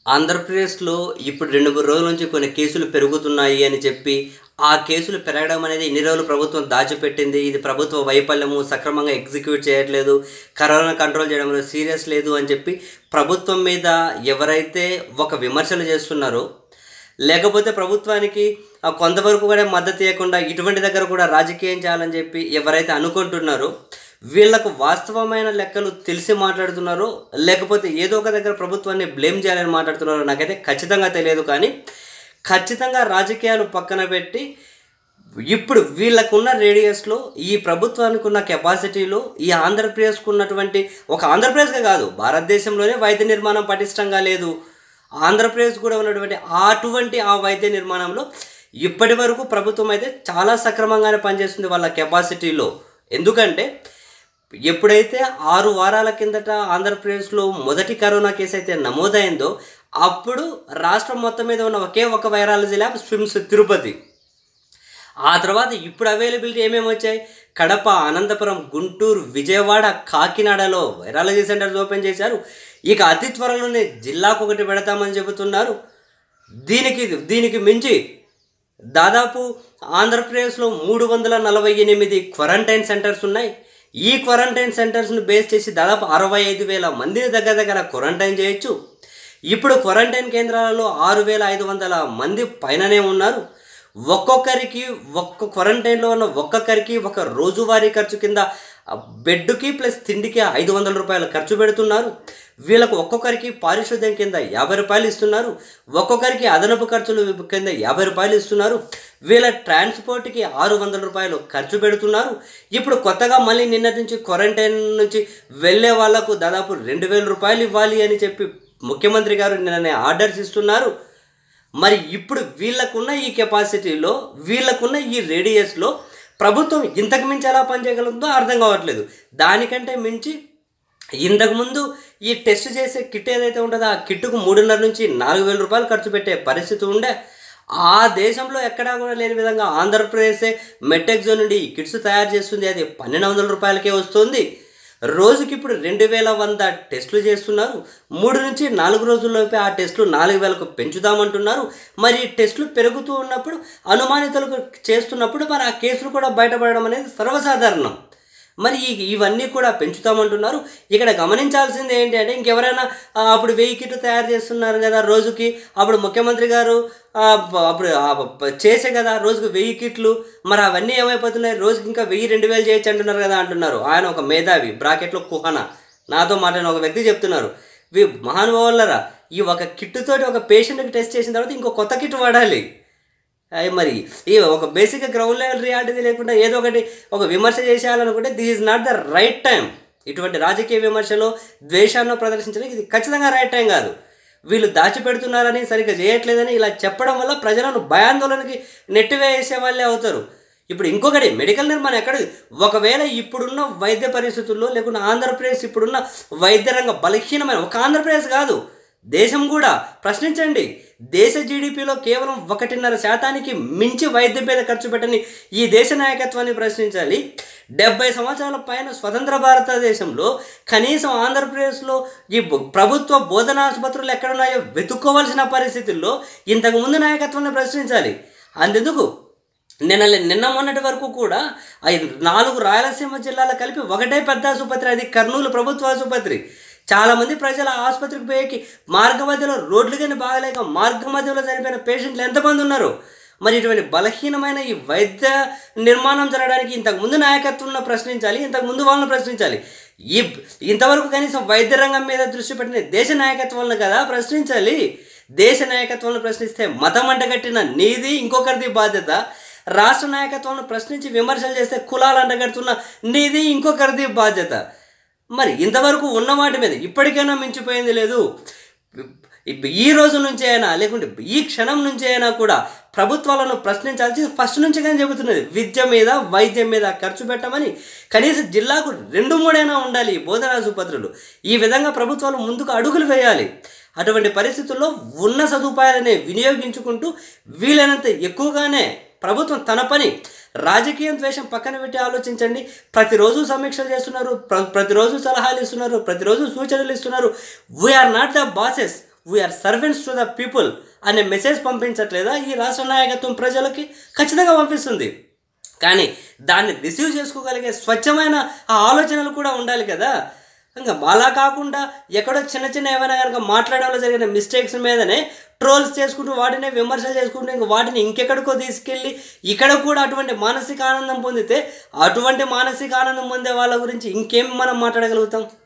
ఆంధ్రప్రదేశ్లో ఇప్పుడు రెండు మూడు రోజుల నుంచి కొన్ని కేసులు పెరుగుతున్నాయి అని చెప్పి ఆ కేసులు పెరగడం అనేది ఇన్ని రోజులు ప్రభుత్వం దాచిపెట్టింది ఇది ప్రభుత్వ వైఫల్యము సక్రమంగా ఎగ్జిక్యూట్ చేయట్లేదు కరోనా కంట్రోల్ చేయడంలో సీరియస్ లేదు అని చెప్పి ప్రభుత్వం మీద ఎవరైతే ఒక విమర్శలు చేస్తున్నారో లేకపోతే ప్రభుత్వానికి ఆ కొంతవరకు కూడా మద్దతు ఇవ్వకుండా ఇటువంటి దగ్గర కూడా రాజకీయం చేయాలని చెప్పి ఎవరైతే అనుకుంటున్నారో వీళ్ళకు వాస్తవమైన లెక్కలు తెలిసి మాట్లాడుతున్నారో లేకపోతే ఏదో ఒక దగ్గర ప్రభుత్వాన్ని బ్లేమ్ చేయాలని మాట్లాడుతున్నారో నాకైతే ఖచ్చితంగా తెలియదు కానీ ఖచ్చితంగా రాజకీయాలు పక్కన పెట్టి ఇప్పుడు వీళ్ళకున్న రేడియస్లో ఈ ప్రభుత్వానికి ఉన్న కెపాసిటీలో ఈ ఆంధ్రప్రదేశ్కు ఉన్నటువంటి ఒక ఆంధ్రప్రదేశ్గా కాదు భారతదేశంలోనే వైద్య నిర్మాణం పటిష్టంగా లేదు ఆంధ్రప్రదేశ్ కూడా ఉన్నటువంటి అటువంటి ఆ వైద్య నిర్మాణంలో ఇప్పటి వరకు ప్రభుత్వం అయితే చాలా సక్రమంగానే పనిచేస్తుంది వాళ్ళ కెపాసిటీలో ఎందుకంటే ఎప్పుడైతే ఆరు వారాల కిందట ఆంధ్రప్రదేశ్లో మొదటి కరోనా కేసు అయితే నమోదైందో అప్పుడు రాష్ట్రం మొత్తం మీద ఉన్న ఒకే ఒక వైరాలజీ ల్యాబ్ స్విమ్స్ తిరుపతి ఆ తర్వాత ఇప్పుడు అవైలబిలిటీ ఏమేమి వచ్చాయి కడప అనంతపురం గుంటూరు విజయవాడ కాకినాడలో వైరాలజీ సెంటర్స్ ఓపెన్ చేశారు ఇక అతి త్వరలోనే జిల్లాకు ఒకటి పెడతామని చెబుతున్నారు దీనికి దీనికి మించి దాదాపు ఆంధ్రప్రదేశ్లో మూడు వందల నలభై ఎనిమిది క్వారంటైన్ సెంటర్స్ ఉన్నాయి ఈ క్వారంటైన్ సెంటర్స్ను బేస్ చేసి దాదాపు అరవై ఐదు వేల మందిని దగ్గర దగ్గర క్వారంటైన్ చేయొచ్చు ఇప్పుడు క్వారంటైన్ కేంద్రాలలో ఆరు వేల ఐదు వందల మంది పైననే ఉన్నారు ఒక్కొక్కరికి ఒక్క క్వారంటైన్లో ఉన్న ఒక్కొక్కరికి ఒక రోజువారీ ఖర్చు కింద బెడ్కి ప్లస్ తిండికి ఐదు వందల రూపాయలు ఖర్చు పెడుతున్నారు వీళ్ళకు ఒక్కొక్కరికి పారిశుద్ధ్యం కింద యాభై రూపాయలు ఇస్తున్నారు ఒక్కొక్కరికి అదనపు ఖర్చులు కింద యాభై రూపాయలు ఇస్తున్నారు వీళ్ళ ట్రాన్స్పోర్ట్కి ఆరు వందల రూపాయలు ఖర్చు పెడుతున్నారు ఇప్పుడు కొత్తగా మళ్ళీ నిన్నటి నుంచి క్వారంటైన్ నుంచి వెళ్ళే వాళ్ళకు దాదాపు రెండు వేల రూపాయలు ఇవ్వాలి అని చెప్పి ముఖ్యమంత్రి గారు నిన్ననే ఆర్డర్స్ ఇస్తున్నారు మరి ఇప్పుడు వీళ్ళకున్న ఈ కెపాసిటీలో వీళ్ళకున్న ఈ రేడియస్లో ప్రభుత్వం ఇంతకు మించి ఎలా పనిచేయగలుగుతుందో అర్థం కావట్లేదు దానికంటే మించి ఇంతకుముందు ఈ టెస్ట్ చేసే కిట్ ఏదైతే ఉంటుందో ఆ కిట్టుకు మూడున్నర నుంచి నాలుగు వేల రూపాయలు ఖర్చు పెట్టే పరిస్థితి ఉండే ఆ దేశంలో ఎక్కడా కూడా లేని విధంగా ఆంధ్రప్రదేశే మెటెక్జో నుండి ఈ కిట్స్ తయారు చేస్తుంది అది పన్నెండు వందల రూపాయలకే వస్తుంది రోజుకి ఇప్పుడు రెండు వేల వంద టెస్టులు చేస్తున్నారు మూడు నుంచి నాలుగు రోజుల్లోపే ఆ టెస్టులు నాలుగు వేలకు పెంచుదామంటున్నారు మరి ఈ టెస్టులు పెరుగుతూ ఉన్నప్పుడు అనుమానితులకు చేస్తున్నప్పుడు మరి ఆ కేసులు కూడా బయటపడడం అనేది సర్వసాధారణం మరి ఈ ఇవన్నీ కూడా పెంచుతామంటున్నారు ఇక్కడ గమనించాల్సింది ఏంటి అంటే ఇంకెవరైనా ఆ, అప్పుడు వెయ్యి కిట్లు తయారు చేస్తున్నారు కదా రోజుకి అప్పుడు ముఖ్యమంత్రి గారు ఆ, ప- అప్పుడు ఆ, ప- చేసే కదా రోజుకు వెయ్యి కిట్లు మరి అవన్నీ ఏమైపోతున్నాయి రోజుకి ఇంకా వెయ్యి రెండు వేలు చేయొచ్చు అంటున్నారు కదా అంటున్నారు ఆయన ఒక మేధావి బ్రాకెట్లో కుహన నాతో మాట్లాడిన ఒక వ్యక్తి చెప్తున్నారు వీ మహానుభావులరా ఈ ఒక కిట్టుతోటి ఒక పేషెంట్కి టెస్ట్ చేసిన తర్వాత ఇంకో కొత్త కిట్ వాడాలి అయ్యి మరి ఈ ఒక బేసిక్ గ్రౌండ్ లెవెల్ రియాలిటీ లేకుండా ఏదో ఒకటి ఒక విమర్శ చేసేయాలనుకుంటే this is not the right time ఇటువంటి రాజకీయ విమర్శలో ద్వేషాన్ని ప్రదర్శించడానికి ఇది ఖచ్చితంగా రైట్ టైం కాదు వీళ్ళు దాచిపెడుతున్నారని సరిగ్గా చేయట్లేదని ఇలా చెప్పడం వల్ల ప్రజలను భయాందోళనకి నెట్టివేసే వాళ్ళే అవుతారు ఇప్పుడు ఇంకొకటి మెడికల్ నిర్మాణం ఎక్కడ ఒకవేళ ఇప్పుడున్న వైద్య పరిస్థితుల్లో లేకుంటే ఆంధ్రప్రదేశ్ ఇప్పుడున్న వైద్య రంగ బలహీనమైన ఒక ఆంధ్రప్రదేశ్ కాదు దేశం కూడా ప్రశ్నించండి దేశ జీడిపిలో కేవలం ఒకటిన్నర శాతానికి మించి వైద్యం మీద ఖర్చు పెట్టని ఈ దేశ నాయకత్వాన్ని ప్రశ్నించాలి డెబ్బై సంవత్సరాల పైన స్వతంత్ర భారతదేశంలో కనీసం ఆంధ్రప్రదేశ్లో ఈ బ- ప్రభుత్వ బోధనా ఆసుపత్రులు ఎక్కడున్నాయో వెతుక్కోవాల్సిన పరిస్థితుల్లో ఇంతకుముందు నాయకత్వాన్ని ప్రశ్నించాలి అందుకు నిన్న నిన్న మొన్నటి వరకు కూడా ఐ నాలుగు రాయలసీమ జిల్లాలు కలిపి ఒకటే పెద్ద ఆసుపత్రి అది కర్నూలు ప్రభుత్వ ఆసుపత్రి చాలామంది ప్రజలు ఆ ఆసుపత్రికి పోయేకి మార్గ మధ్యలో రోడ్లు కానీ బాగలేక మార్గ మధ్యలో చనిపోయిన పేషెంట్లు ఎంతమంది ఉన్నారు మరి ఇటువంటి బలహీనమైన ఈ వైద్య నిర్మాణం జరగడానికి ఇంతకుముందు నాయకత్వంలో ప్రశ్నించాలి ఇంతకుముందు వాళ్ళని ప్రశ్నించాలి ఈ ఇంతవరకు కనీసం వైద్య రంగం మీద దృష్టి పెట్టిన దేశ నాయకత్వాలను కదా ప్రశ్నించాలి దేశ నాయకత్వాలను ప్రశ్నిస్తే మతం అంటగట్టిన నీది ఇంకొకరిది బాధ్యత రాష్ట్ర నాయకత్వాలను ప్రశ్నించి విమర్శలు చేస్తే కులాలు అంటగడుతున్న నీది ఇంకొకరిది బాధ్యత మరి ఇంతవరకు ఉన్న వాటి మీద ఇప్పటికైనా మించిపోయింది లేదు ఇప్- ఈ రోజు నుంచి అయినా లేకుంటే ఈ క్షణం నుంచి అయినా కూడా ప్రభుత్వాలను ప్రశ్నించాల్సి ఫస్ట్ నుంచి కానీ చెబుతున్నది విద్య మీద వైద్యం మీద ఖర్చు పెట్టమని కనీసం జిల్లాకు రెండు మూడైనా ఉండాలి ఈ బోధనా ఆసుపత్రులు ఈ విధంగా ప్రభుత్వాలు ముందుకు అడుగులు వేయాలి అటువంటి పరిస్థితుల్లో ఉన్న సదుపాయాలనే వినియోగించుకుంటూ వీలైనంత ఎక్కువగానే ప్రభుత్వం తన పని రాజకీయం ద్వేషం పక్కన పెట్టి ఆలోచించండి ప్రతిరోజు సమీక్షలు చేస్తున్నారు ప్ర ప్రతిరోజు సలహాలు ఇస్తున్నారు ప్రతిరోజు సూచనలు ఇస్తున్నారు we are not the bosses we are servants to the people అనే మెసేజ్ పంపించట్లేదా ఈ రాష్ట్ర నాయకత్వం ప్రజలకి ఖచ్చితంగా పంపిస్తుంది కానీ దాన్ని రిసీవ్ చేసుకోగలిగే స్వచ్ఛమైన ఆ ఆలోచనలు కూడా ఉండాలి కదా ఇంకా అలా కాకుండా ఎక్కడో చిన్న చిన్న ఏమైనా కనుక మాట్లాడడంలో జరిగిన మిస్టేక్స్ మీదనే ట్రోల్స్ చేసుకుంటూ వాటినే విమర్శలు చేసుకుంటూ ఇంక వాటిని ఇంకెక్కడికో తీసుకెళ్ళి ఇక్కడ కూడా అటువంటి మానసిక ఆనందం పొందితే అటువంటి మానసిక ఆనందం పొందే వాళ్ళ గురించి ఇంకేం మనం మాట్లాడగలుగుతాం